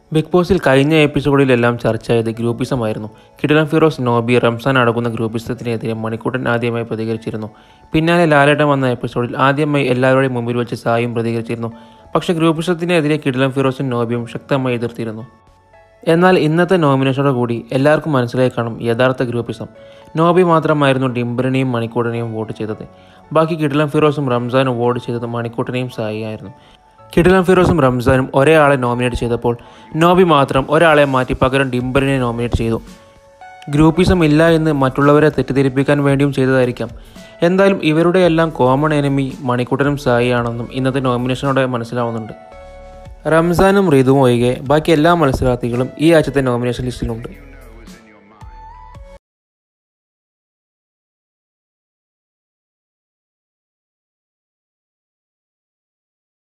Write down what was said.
big ബോസിൽ കഴിഞ്ഞ എപ്പിസോഡിലെല്ലാം ചർച്ചയായത് ഗ്രൂപ്പിസമായിരുന്നു കിടിലൻ ഫിറോസ് നോബി റംസാൻ അടങ്ങുന്ന ഗ്രൂപ്പിസത്തിനെതിരെ മണിക്കൂട്ടൻ ആദ്യമായി പ്രതികരിച്ചിരുന്നു പിന്നാലെ ലാലേട്ടൻ വന്ന എപ്പിസോഡിൽ ആദ്യമായി എല്ലാവരുടെയും മുമ്പിൽ വെച്ച് സായും പ്രതികരിച്ചിരുന്നു പക്ഷേ ഗ്രൂപ്പിസത്തിനെതിരെ കിടിലൻ ഫിറോസും നോബിയും ശക്തമായി എതിർത്തിരുന്നു എന്നാൽ ഇന്നത്തെ നോമിനേഷനോടെ കൂടി എല്ലാവർക്കും മനസ്സിലായി കാണും യഥാർത്ഥ ഗ്രൂപ്പിസം നോബി മാത്രമായിരുന്നു ഡിംബറിനെയും മണിക്കൂട്ടനെയും വോട്ട് ചെയ്തത് ബാക്കി കിടിലൻ ഫിറോസും റംസാനും വോട്ട് ചെയ്തത് മണിക്കൂട്ടനെയും സായി ആയിരുന്നു കിടിലൻ ഫിറോസും റംസാനും ഒരേ ആളെ നോമിനേറ്റ് ചെയ്തപ്പോൾ നോബി മാത്രം ഒരാളെ മാറ്റി പകരം ഡിംബറിനെ നോമിനേറ്റ് ചെയ്തു ഗ്രൂപ്പിസം ഇല്ല എന്ന് മറ്റുള്ളവരെ തെറ്റിദ്ധരിപ്പിക്കാൻ വേണ്ടിയും ചെയ്തതായിരിക്കാം എന്തായാലും ഇവരുടെ എല്ലാം കോമൺ എനിമി മണിക്കൂട്ടനും സായി ആണെന്നും ഇന്നത്തെ നോമിനേഷനോടെ മനസ്സിലാവുന്നുണ്ട് റംസാനും റിതുവും ഒഴികെ ബാക്കി എല്ലാ മത്സരാർത്ഥികളും ഈ ആഴ്ചത്തെ നോമിനേഷൻ ലിസ്റ്റിലുണ്ട്